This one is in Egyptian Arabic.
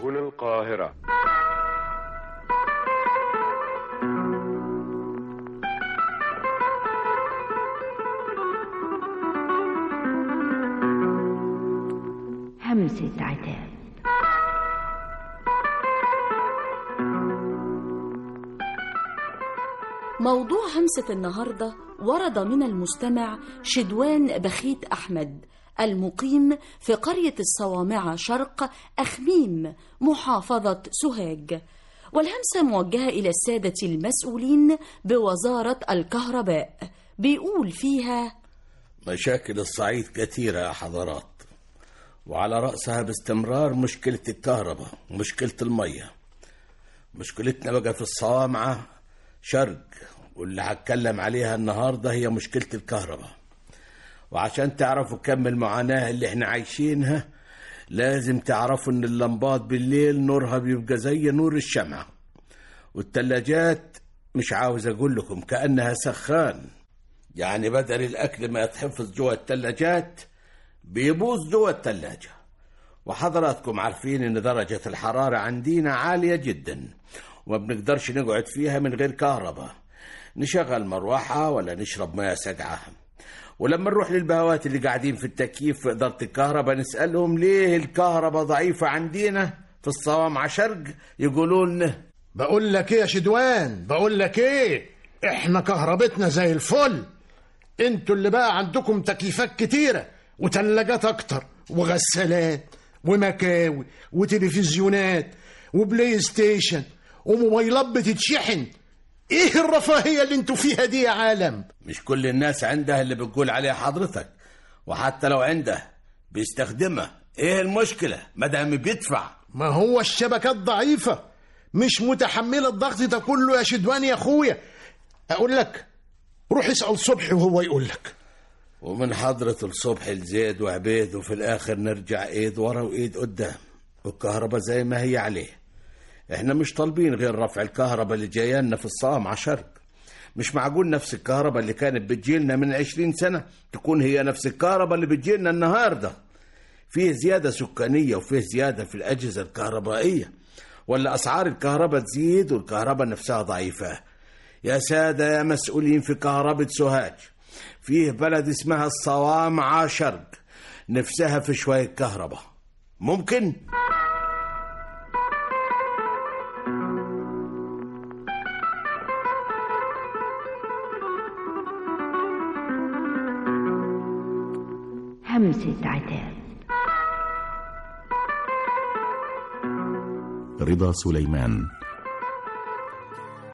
سكن القاهرة همسة عتاب موضوع همسة النهاردة ورد من المستمع شدوان بخيت أحمد المقيم في قرية الصوامعة شرق أخميم محافظة سوهاج والهمسة موجهة إلى السادة المسؤولين بوزارة الكهرباء بيقول فيها مشاكل الصعيد كثيرة يا حضرات وعلى رأسها باستمرار مشكلة الكهرباء ومشكلة المية مشكلتنا بقى في الصوامعة شرق واللي هتكلم عليها النهاردة هي مشكلة الكهرباء وعشان تعرفوا كم المعاناة اللي احنا عايشينها لازم تعرفوا ان اللمبات بالليل نورها بيبقى زي نور الشمعة والتلاجات مش عاوز اقول لكم كأنها سخان يعني بدل الاكل ما يتحفظ جوه التلاجات بيبوظ جوه التلاجة وحضراتكم عارفين ان درجة الحرارة عندنا عالية جدا وما بنقدرش نقعد فيها من غير كهرباء نشغل مروحة ولا نشرب مياه ساقعة ولما نروح للبهوات اللي قاعدين في التكييف في إدارة الكهرباء نسألهم ليه الكهرباء ضعيفة عندنا في الصوامع شرق يقولوا لنا بقول لك ايه يا شدوان بقول لك ايه احنا كهربتنا زي الفل انتوا اللي بقى عندكم تكييفات كتيره وتلاجات اكتر وغسالات ومكاوي وتلفزيونات وبلاي ستيشن وموبايلات بتتشحن ايه الرفاهيه اللي انتوا فيها دي يا عالم مش كل الناس عندها اللي بتقول عليه حضرتك وحتى لو عنده بيستخدمها ايه المشكلة مدام بيدفع ما هو الشبكات ضعيفه مش متحمله الضغط ده كله يا شدوان يا اخويا اقول لك روح اسال صبحي وهو يقول لك ومن حضرة الصبح لزيد وعبيد وفي الآخر نرجع إيد ورا وإيد قدام والكهرباء زي ما هي عليه إحنا مش طالبين غير رفع الكهرباء اللي جايانا في الصام شرق مش معقول نفس الكهرباء اللي كانت بتجيلنا من عشرين سنة تكون هي نفس الكهرباء اللي بتجيلنا النهاردة فيه زيادة سكانية وفيه زيادة في الأجهزة الكهربائية ولا أسعار الكهرباء تزيد والكهرباء نفسها ضعيفة يا سادة يا مسؤولين في كهرباء سوهاج فيه بلد اسمها الصوامعة شرق نفسها في شوية كهرباء ممكن؟ همسة عتاب رضا سليمان